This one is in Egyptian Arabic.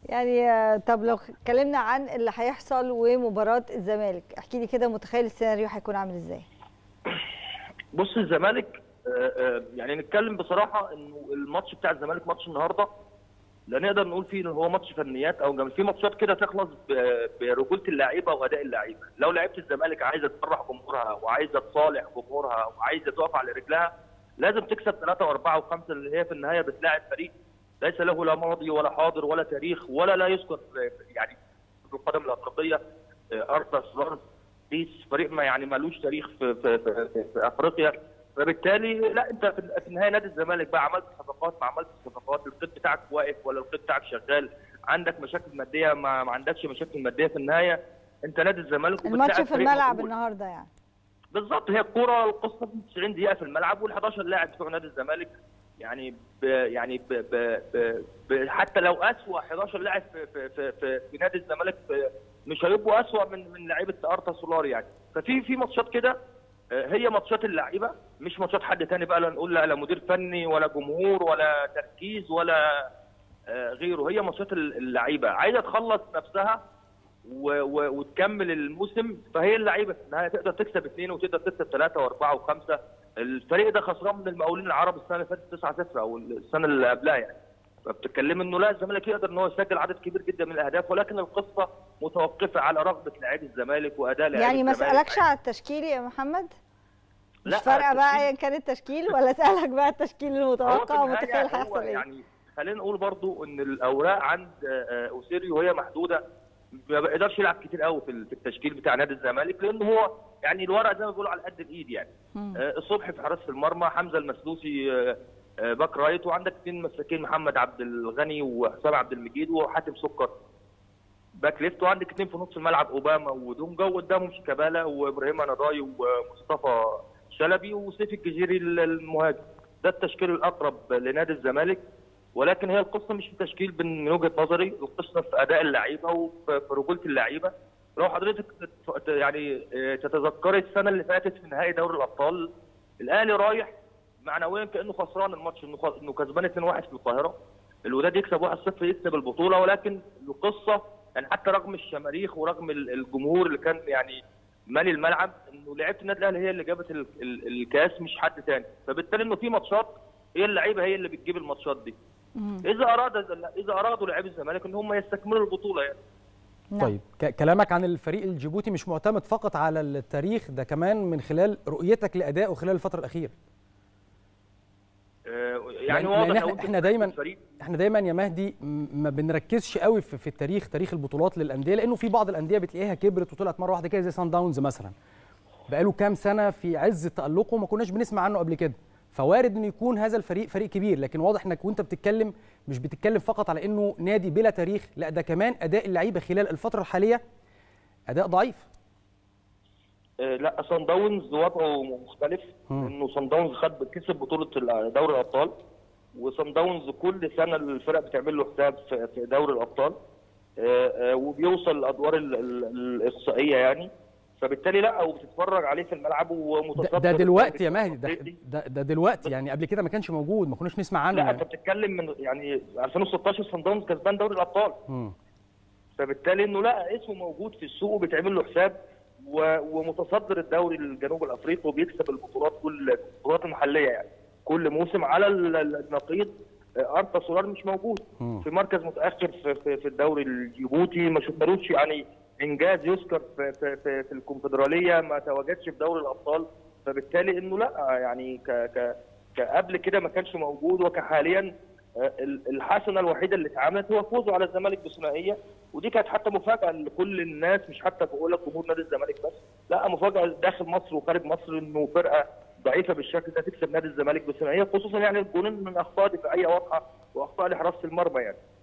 يعني آه، طب لو اتكلمنا عن اللي هيحصل ومباراه الزمالك احكي لي كده متخيل السيناريو هيكون عامل ازاي بص الزمالك آه، آه، يعني نتكلم بصراحه انه الماتش بتاع الزمالك ماتش النهارده لا نقدر نقول فيه ان هو ماتش فنيات او جمال في ماتشات كده تخلص ب- برجوله اللعيبه واداء اللعيبه لو لعيبه الزمالك عايزه تفرح جمهورها وعايزه تصالح جمهورها وعايزه تقف على رجلها لازم تكسب ثلاثه واربعه وخمسه اللي هي في النهايه بتلاعب فريق ليس له لا ماضي ولا حاضر ولا تاريخ ولا لا يذكر في- يعني في القدم الافريقيه آه، ارتا سلارز بيس فريق ما يعني مالوش تاريخ في في, في, في, في افريقيا فبالتالي لا انت في في النهايه نادي الزمالك بقى عملت صفقات ما عملتش صفقات القيد بتاعك واقف ولا القيد بتاعك شغال عندك مشاكل ماديه ما, ما عندكش مشاكل ماديه في النهايه انت نادي الزمالك الماتش وبتلاعب في فريق الملعب مجهول. النهارده يعني بالظبط هي الكوره القصه في 90 دقيقه في الملعب وال 11 لاعب بتوع نادي الزمالك يعني ب يعني ب ب ب ب حتى لو اسوء 11 لاعب في في في, في, في نادي الزمالك في مش هيبقوا اسوء من من لعيبه ارتا سولار يعني ففي في ماتشات كده آه، هي ماتشات اللعيبه مش ماتشات حد تاني بقى لا نقول لا لا مدير فني ولا جمهور ولا تركيز ولا آه، غيره هي ماتشات اللعيبه عايزه تخلص نفسها و- و- وتكمل الموسم فهي اللعيبه في النهايه تقدر تكسب اثنين وتقدر تكسب ثلاثه واربعه وخمسه الفريق ده خسران من المقاولين العرب السنه اللي فاتت 9 0 او السنه اللي قبلها يعني فبتتكلم انه لا الزمالك يقدر ان هو يسجل عدد كبير جدا من الاهداف ولكن القصه متوقفه على رغبه لاعبي الزمالك واداء لاعبي يعني ما الزمالك. اسالكش على التشكيل يا محمد مش لا، فارقه بقى التشكيل- ايا كان التشكيل ولا اسالك بقى التشكيل هو في المتوقع النهاية ومتخيل هو هيحصل ايه يعني خلينا نقول برضو ان الاوراق عند آه، آه، اوسيريو هي محدوده ما بيقدرش يلعب كتير قوي في في التشكيل بتاع نادي الزمالك لان هو يعني الورق زي ما بيقولوا على قد الايد يعني مم. آه، الصبح في حراسه المرمى حمزه المسلوسي آه، آه، باك رايت وعندك اثنين مساكين محمد عبد الغني وحسام عبد المجيد وحاتم سكر باك ليفت وعندك اثنين في نص الملعب اوباما ودونجا وقدامهم شيكابالا وابراهيم نضاي ومصطفى شلبي وسيف الجزيري المهاجم ده التشكيل الاقرب لنادي الزمالك ولكن هي القصه مش في تشكيل من من وجهه نظري القصه في اداء اللعيبه وفي في رجوله اللعيبه لو حضرتك تت- يعني آه، تتذكري السنه اللي فاتت في نهائي دوري الابطال الاهلي رايح معنويا كانه خسران الماتش انه خ- انه كسبان 2-1 في القاهره الوداد يكسب 1-0 يكسب البطوله ولكن القصه يعني حتى رغم الشماريخ ورغم ال- الجمهور اللي كان يعني مالي الملعب انه لعيبه النادي الاهلي هي اللي جابت ال- ال- الكاس مش حد تاني فبالتالي انه في ماتشات هي اللعيبه هي اللي بتجيب الماتشات دي مم. اذا اراد اذا ارادوا لاعبي الزمالك ان هم يستكملوا البطوله يعني نعم. طيب ك- كلامك عن الفريق الجيبوتي مش معتمد فقط على التاريخ ده كمان من خلال رؤيتك لادائه خلال الفتره الاخيره آه، يعني يعني لأن واضح إحنا- لو أنت إحنا دايماً- الفريق احنا دايما يا مهدي م- ما بنركزش قوي في, في التاريخ تاريخ البطولات للانديه لانه في بعض الانديه بتلاقيها كبرت وطلعت مره واحده كده زي سان داونز مثلا بقاله كام سنه في عز تالقه وما كناش بنسمع عنه قبل كده فوارد انه يكون هذا الفريق فريق كبير لكن واضح انك وانت بتتكلم مش بتتكلم فقط على انه نادي بلا تاريخ لا ده كمان اداء اللعيبه خلال الفتره الحاليه اداء ضعيف آه، لا صن داونز وضعه مختلف مم. انه صن داونز خد كسب بطوله ال- دوري الابطال وصن داونز كل سنه الفرق بتعمل له حساب في في دوري الابطال آه، آه، وبيوصل لادوار ال- ال- الاقصائيه يعني فبالتالي لا وبتتفرج عليه في الملعب ده, ومتصدر ده دلوقتي يا الدوري مهدي ده, الأفريقي. ده, ده دلوقتي يعني قبل كده ما كانش موجود ما كناش نسمع عنه لا انت يعني. بتتكلم من يعني 2016 صن داونز كسبان دوري الابطال مم. فبالتالي انه لا اسمه موجود في السوق وبيتعمل له حساب و- ومتصدر الدوري الجنوب الافريقي وبيكسب البطولات كل البطولات المحليه يعني كل موسم على ال- ال- النقيض آه، ارتا سولار مش موجود مم. في مركز متاخر في, في, في الدوري الجيبوتي ما شفنالوش يعني انجاز يذكر في, في, في, في الكونفدراليه ما تواجدش في دوري الابطال فبالتالي انه لا يعني ك ك كقبل كده ما كانش موجود وكحاليا آه، ال- الحسنه الوحيده اللي اتعملت هو فوزه على الزمالك بثنائيه ودي كانت حتى مفاجاه لكل الناس مش حتى بقول لك جمهور نادي الزمالك بس لا مفاجاه داخل مصر وخارج مصر انه فرقه ضعيفه بالشكل ده تكسب نادي الزمالك بثنائيه خصوصا يعني الجونين من اخطاء دفاعيه واضحه واخطاء لحراسه المرمى يعني